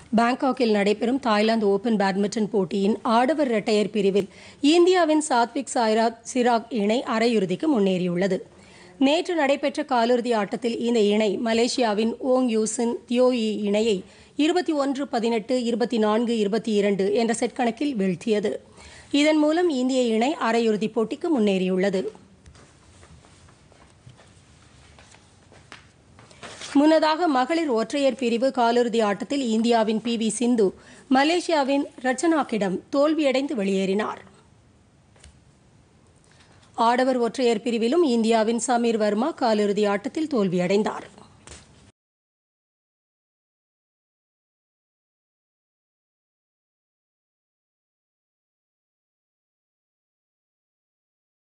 பாங்காக்கில் நடைபெறும் Thailand open badminton போட்டியின் ஆடவர் இரட்டையர் பிரிவில் இந்தியாவின் சாத்விக் சாய்ராஜ் சிராக் இணை அரையிறுதிக்கு முன்னேறியுள்ளது நேற்று நடைபெற்ற காலிறுதி ஆட்டத்தில் இந்த இணை மலேசியாவின் ஓங் யூசின் தியோயி இணையை இருபத்தி ஒன்று பதினெட்டு இருபத்தி நான்கு இருபத்தி இரண்டு என்ற செட் கணக்கில் வீழ்த்தியது இதன் மூலம் இந்திய இணை அரையிறுதிப் போட்டிக்கு முன்னேறியுள்ளது முன்னதாக மகளிர் ஒற்றையர் பிரிவு காலிறுதி ஆட்டத்தில் இந்தியாவின் பி வி சிந்து மலேசியாவின் ரச்சனாக்கிடம் தோல்வியடைந்து வெளியேறினார் ஆடவர் ஒற்றையர் பிரிவிலும் இந்தியாவின் சமீர் வர்மா காலிறுதி ஆட்டத்தில் தோல்வியடைந்தார்